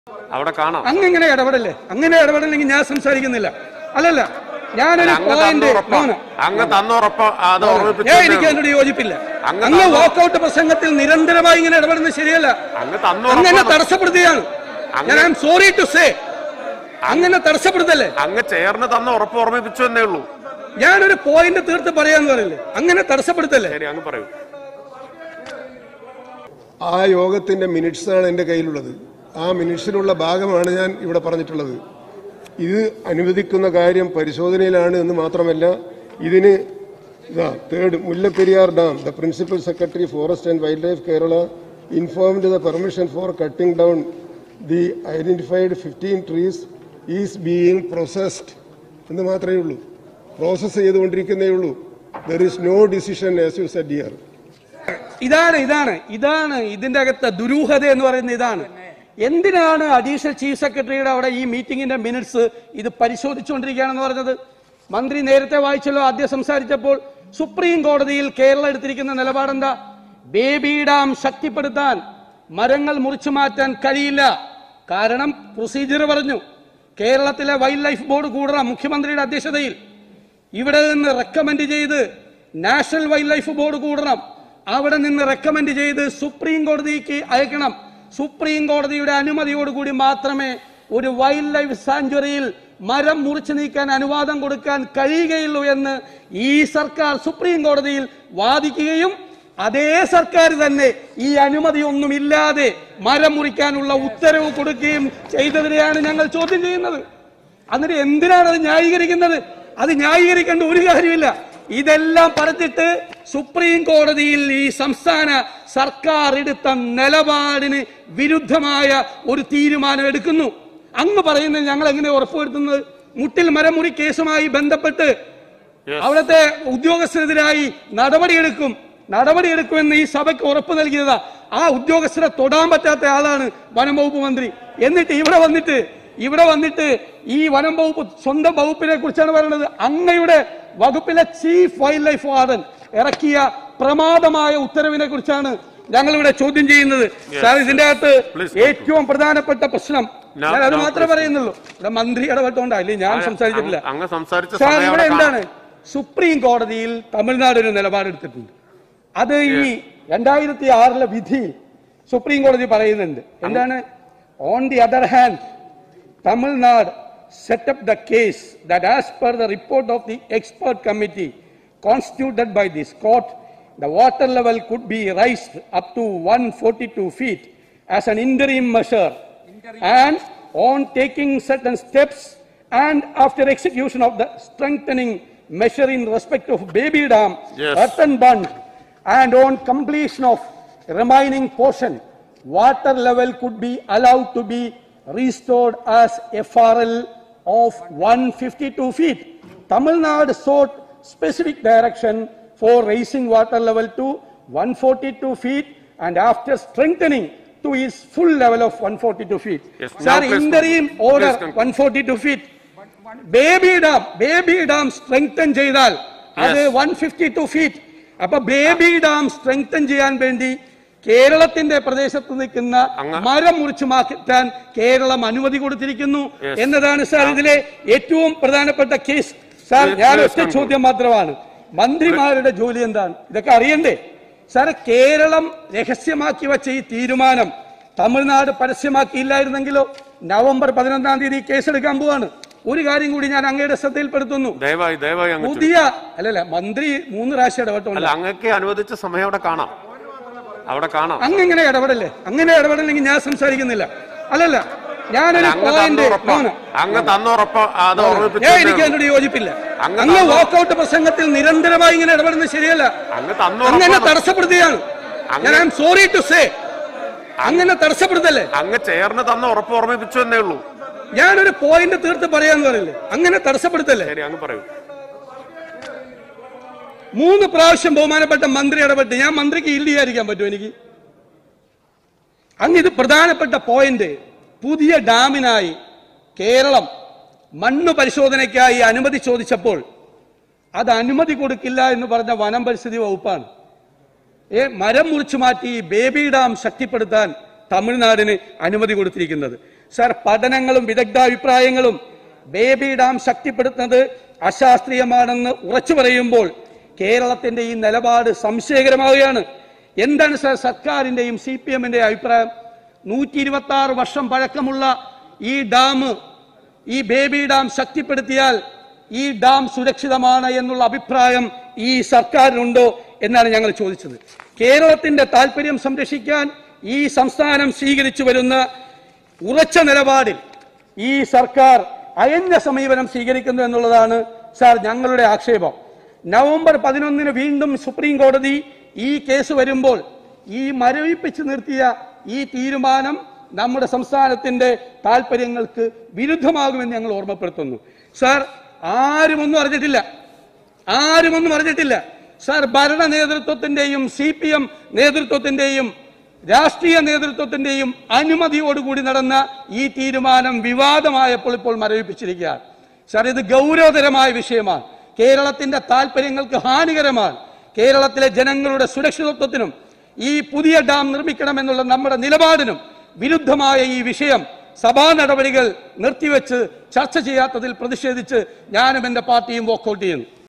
അവിടെ കാണാം അങ്ങനെ ഇടപെടല്ലേ അങ്ങനെ ഇടപെടലെങ്കിൽ ഞാൻ സംസാരിക്കുന്നില്ല അല്ലല്ല ഞാനൊരു അങ്ങ് പോയിന്റ് തന്നുറപ്പ് അങ്ങ് തന്നുറപ്പ് അത് ഞാൻ എനിക്ക് ഓർമ്മിപ്പിച്ചു അതിനോട് യോജിപ്പില്ല അങ്ങ് അങ്ങ് തന്നു- വാക്കൌട്ട് പ്രസംഗത്തിൽ നിരന്തരമായി ഇങ്ങനെ ഇടപെടുന്നത് ശരിയല്ല അങ്ങ് അങ്ങനെ തന്നുറപ്പ് തടസ്സപ്പെടുത്തുകയാണ് ഞാൻ I am sorry to say അങ്ങനെ തടസ്സപ്പെടുത്തല്ലേ അങ്ങ് ചെയറിന് തന്ന ഉറപ്പ് ഓർമ്മിപ്പിച്ചു എന്നേ ഉള്ളൂ ഞാനൊരു പോയിന്റ് തീർത്ത് പറയാന്ന് പറയില്ലേ അങ്ങനെ തടസ്സപ്പെടുത്തല്ലേ ശരി അങ്ങ് പറയൂ ആ യോഗത്തിന്റെ മിനിറ്റ്സ് ആണ് എൻ്റെ കയ്യിലുള്ളത് ആ മിനിറ്റ്സിലുള്ള ഭാഗമാണ് ഞാൻ ഇവിടെ പറഞ്ഞിട്ടുള്ളത് ഇത് അനുവദിക്കുന്ന കാര്യം പരിശോധനയിലാണ് എന്ന് മാത്രമല്ല ഇതിന് ഇതാ third Mullaperiyar dam the principal secretary forest and wildlife Kerala informed the permission for cutting down the identified fifteen trees is being processed എന്ന് മാത്രമേ ഉള്ളൂ പ്രോസസ്സ് ചെയ്തുകൊണ്ടിരിക്കുന്നേ ഉള്ളൂ there is no decision as you said here ഇതാണ് ഇതാണ് ഇതാണ് ഇതിന്റെ അകത്തെ ദുരൂഹത എന്ന് പറയുന്നത് ഇതാണ് എന്തിനാണ് അഡീഷണൽ ചീഫ് സെക്രട്ടറിയുടെ അവിടെ ഈ മീറ്റിംഗിന്റെ മിനിറ്റ്സ് ഇത് പരിശോധിച്ചുകൊണ്ടിരിക്കുകയാണെന്ന് പറഞ്ഞത് മന്ത്രി നേരത്തെ വായിച്ചല്ലോ ആദ്യം സംസാരിച്ചപ്പോൾ സുപ്രീം കോടതിയിൽ കേരളം എടുത്തിരിക്കുന്ന നിലപാടെന്താ ബേബി ഡാം ശക്തിപ്പെടുത്താൻ മരങ്ങൾ മുറിച്ചു മാറ്റാൻ കഴിയില്ല കാരണം പ്രൊസീജിയർ പറഞ്ഞു കേരളത്തിലെ വൈൽഡ് ലൈഫ് ബോർഡ് കൂടണം മുഖ്യമന്ത്രിയുടെ അധ്യക്ഷതയിൽ ഇവിടെ നിന്ന് റെക്കമെൻഡ് ചെയ്ത് നാഷണൽ വൈൽഡ് ലൈഫ് ബോർഡ് കൂടണം അവിടെ നിന്ന് റെക്കമെൻഡ് ചെയ്ത് സുപ്രീം കോടതിക്ക് അയക്കണം സുപ്രീം കോടതിയുടെ അനുമതിയോടുകൂടി മാത്രമേ ഒരു വൈൽഡ് ലൈഫ് സാങ്ച്വറിയിൽ മരം മുറിച്ചു നീക്കാൻ അനുവാദം കൊടുക്കാൻ കഴിയുകയുള്ളൂ എന്ന് ഈ സർക്കാർ സുപ്രീം കോടതിയിൽ വാദിക്കുകയും അതേ സർക്കാർ തന്നെ ഈ അനുമതി ഒന്നുമില്ലാതെ മരം മുറിക്കാനുള്ള ഉത്തരവ് കൊടുക്കുകയും ചെയ്തതിനെയാണ് ഞങ്ങൾ ചോദ്യം ചെയ്യുന്നത് എന്നിട്ട് എന്തിനാണ് അത് ന്യായീകരിക്കുന്നത് അത് ന്യായീകരിക്കേണ്ട ഒരു കാര്യമില്ല ഇതെല്ലാം പറഞ്ഞിട്ട് സുപ്രീം കോടതിയിൽ ഈ സംസ്ഥാന സർക്കാർ എടുത്ത നിലപാടിന് വിരുദ്ധമായ ഒരു തീരുമാനം എടുക്കുന്നു അങ്ങ് പറയുന്നത് ഞങ്ങൾ എങ്ങനെ ഉറപ്പുവരുത്തുന്നത് മുട്ടിൽ മരമുറി കേസുമായി ബന്ധപ്പെട്ട് അവിടുത്തെ ഉദ്യോഗസ്ഥരെതിരായി നടപടിയെടുക്കും നടപടിയെടുക്കുമെന്ന് ഈ സഭയ്ക്ക് ഉറപ്പ് നൽകിയതാ ആ ഉദ്യോഗസ്ഥരെ തൊടാൻ പറ്റാത്ത ആളാണ് വനം വകുപ്പ് മന്ത്രി എന്നിട്ട് ഇവിടെ വന്നിട്ട് ഇവിടെ വന്നിട്ട് ഈ വനം വകുപ്പ് സ്വന്തം വകുപ്പിനെ കുറിച്ചാണ് പറയുന്നത് അങ്ങയുടെ വകുപ്പിലെ ചീഫ് വൈൽഡ് ലൈഫ് വാർഡൻ ഇറക്കിയ പ്രമാദമായ ഉത്തരവിനെ കുറിച്ചാണ് ഞങ്ങൾ ഇവിടെ ചോദ്യം ചെയ്യുന്നത് സാർ ഇതിന്റെ അകത്ത് Please. ഏറ്റവും പ്രധാനപ്പെട്ട പ്രശ്നം No, ഞാൻ അത് no, മാത്രമേ please. പറയുന്നുള്ളൂ ഇവിടെ മന്ത്രി ഇടപെട്ടോണ്ടാ ഇല്ലേ ഞാൻ സംസാരിച്ചിട്ടില്ല അങ്ങ് അങ്ങ് സംസാരിച്ച സാർ സമയം ഇവിടെ അവിടെ എന്താണ് കാണാം. സുപ്രീം കോടതിയിൽ തമിഴ്നാട് ഒരു നിലപാടെടുത്തിട്ടുണ്ട് അത് ഈ രണ്ടായിരത്തി ആറിലെ വിധി സുപ്രീം കോടതി പറയുന്നുണ്ട് എന്താണ് on the other hand Tamilnadu set up the case that as per the report of the expert committee constituted by this court the water level could be raised up to one forty two feet as an interim measure and on taking certain steps and after execution of the strengthening measure in respect of baby dam Yes. earthen bund and on completion of remaining portion water level could be allowed to be restored as FRL of 152 feet. Tamil Nadu sought specific direction for raising water level to 142 feet and after strengthening to its full level of 142 feet. Yes, now Sir, please interim conclude. order Please conclude. 142 feet. Baby dam baby dam strengthen ചെയ്താൽ അത് Yes. One fifty two feet അപ്പൊ baby dam strengthen ചെയ്യാൻ വേണ്ടി കേരളത്തിന്റെ പ്രദേശത്ത് നിൽക്കുന്ന അങ്ങ് മരം മുറിച്ചു മാറ്റാൻ കേരളം അനുമതി കൊടുത്തിരിക്കുന്നു Yes. എന്നതാണ് സാർ ഇതിലെ ഏറ്റവും പ്രധാനപ്പെട്ട കേസ് സാർ Please, ഞാൻ please ഒറ്റ conclude. ചോദ്യം മാത്രമാണ് മന്ത്രിമാരുടെ ജോലി എന്താണ് ഇതൊക്കെ അറിയണ്ടേ സാർ കേരളം രഹസ്യമാക്കി വെച്ച ഈ തീരുമാനം തമിഴ്നാട് പരസ്യമാക്കിയില്ലായിരുന്നെങ്കിലോ നവംബർ പതിനൊന്നാം തീയതി കേസെടുക്കാൻ പോവാണ് ഒരു കാര്യം കൂടി ഞാൻ അങ്ങയുടെ ശ്രദ്ധയിൽപ്പെടുത്തുന്നു ദയവായി ദയവായി അങ്ങ് ചുരുക്കൂ. പുതിയ അല്ലല്ല മന്ത്രി മൂന്ന് പ്രാവശ്യം ഇടപെട്ടുണ്ട് അല്ല അങ്ങക്ക് അനുവദിച്ച സമയം അവിടെ കാണാം അവിടെ കാണാം അങ്ങനെ ഇടപെടല്ലേ അങ്ങനെ ഇടപെടലെങ്കിൽ ഞാൻ സംസാരിക്കുന്നില്ല അല്ലല്ല ഞാനൊരു അങ്ങ് പോയിന്റ് തന്നുറപ്പ് അങ്ങ് തന്നുറപ്പ് അത് ഓർമ്മിപ്പിച്ചു ഞാൻ എന്നേ എനിക്ക് ഉള്ളൂ. അതിനോട് യോജിപ്പില്ല അങ്ങ് അങ്ങ് തന്നു- വാക്കൌട്ട് പ്രസംഗത്തിൽ നിരന്തരമായി ഇങ്ങനെ ഇടപെടുന്നത് ശരിയല്ല അങ്ങ് അങ്ങനെ തന്നുറപ്പ് തടസ്സപ്പെടുത്തുകയാണ് അങ്ങ് ഞാൻ I am sorry to say അങ്ങനെ തടസ്സപ്പെടുത്തല്ലേ അങ്ങ് ചെയറിന് തന്ന ഉറപ്പ് ഓർമ്മിപ്പിച്ചു എന്നേ ഉള്ളൂ ഞാനൊരു പോയിന്റ് തീർത്ത് പറയാന്ന് പറയില്ലേ അങ്ങനെ തടസ്സപ്പെടുത്തല്ലേ ശരി അങ്ങ് പറയൂ മൂന്ന് പ്രാവശ്യം ബഹുമാനപ്പെട്ട മന്ത്രി ഇടപെട്ട് ഞാൻ മന്ത്രിക്ക് ഈൽഡ് ചെയ്യാതിരിക്കാൻ പറ്റുമോ എനിക്ക് അങ്ങ് ഇത് പ്രധാനപ്പെട്ട പോയിന്റ് പുതിയ ഡാമിനായി കേരളം മണ്ണ് പരിശോധനയ്ക്കായി അനുമതി ചോദിച്ചപ്പോൾ അത് അനുമതി കൊടുക്കില്ല എന്ന് പറഞ്ഞ വനം പരിസ്ഥിതി വകുപ്പാണ് ഏ മരം മുറിച്ചു മാറ്റി ബേബി ഡാം ശക്തിപ്പെടുത്താൻ തമിഴ്നാടിന് അനുമതി കൊടുത്തിരിക്കുന്നത് സാർ പഠനങ്ങളും വിദഗ്ധാഭിപ്രായങ്ങളും ബേബി ഡാം ശക്തിപ്പെടുത്തുന്നത് അശാസ്ത്രീയമാണെന്ന് ഉറച്ചു പറയുമ്പോൾ കേരളത്തിന്റെ ഈ നിലപാട് സംശയകരമാവുകയാണ് എന്താണ് സാർ സർക്കാരിന്റെയും സി പി എമ്മിന്റെയും അഭിപ്രായം നൂറ്റി ഇരുപത്തി ആറ് വർഷം പഴക്കമുള്ള ഈ ഡാം ഈ ബേബി ഡാം ശക്തിപ്പെടുത്തിയാൽ ഈ ഡാം സുരക്ഷിതമാണ് എന്നുള്ള അഭിപ്രായം ഈ സർക്കാരിനുണ്ടോ എന്നാണ് ഞങ്ങൾ ചോദിച്ചത് കേരളത്തിന്റെ താല്പര്യം സംരക്ഷിക്കാൻ ഈ സംസ്ഥാനം സ്വീകരിച്ചു വരുന്ന ഉറച്ച നിലപാടിൽ ഈ സർക്കാർ അയഞ്ഞ സമീപനം സ്വീകരിക്കുന്നു എന്നുള്ളതാണ് സാർ ഞങ്ങളുടെ ആക്ഷേപം നവംബർ പതിനൊന്നിന് വീണ്ടും സുപ്രീം കോടതി ഈ കേസ് വരുമ്പോൾ ഈ മരവിപ്പിച്ച് നിർത്തിയ ഈ തീരുമാനം നമ്മുടെ സംസ്ഥാനത്തിന്റെ താല്പര്യങ്ങൾക്ക് വിരുദ്ധമാകുമെന്ന് ഞങ്ങൾ ഓർമ്മപ്പെടുത്തുന്നു സാർ ആരുമൊന്നും അറിഞ്ഞിട്ടില്ല ആരുമൊന്നും അറിഞ്ഞിട്ടില്ല സാർ ഭരണ നേതൃത്വത്തിന്റെയും സി പി എം നേതൃത്വത്തിന്റെയും രാഷ്ട്രീയ നേതൃത്വത്തിന്റെയും അനുമതിയോടുകൂടി നടന്ന ഈ തീരുമാനം വിവാദമായപ്പോൾ ഇപ്പോൾ മരവിപ്പിച്ചിരിക്കുകയാണ് സാർ ഇത് ഗൗരവതരമായ വിഷയമാണ് കേരളത്തിന്റെ താല്പര്യങ്ങൾക്ക് ഹാനികരമാണ് കേരളത്തിലെ ജനങ്ങളുടെ സുരക്ഷിതത്വത്തിനും ഈ പുതിയ ഡാം നിർമ്മിക്കണമെന്നുള്ള നമ്മുടെ നിലപാടിനും വിരുദ്ധമായ ഈ വിഷയം സഭാ നടപടികൾ നിർത്തിവെച്ച് ചർച്ച ചെയ്യാത്തതിൽ പ്രതിഷേധിച്ച് ഞാനും എന്റെ പാർട്ടിയും വോക്കൌട്ട് ചെയ്യുന്നു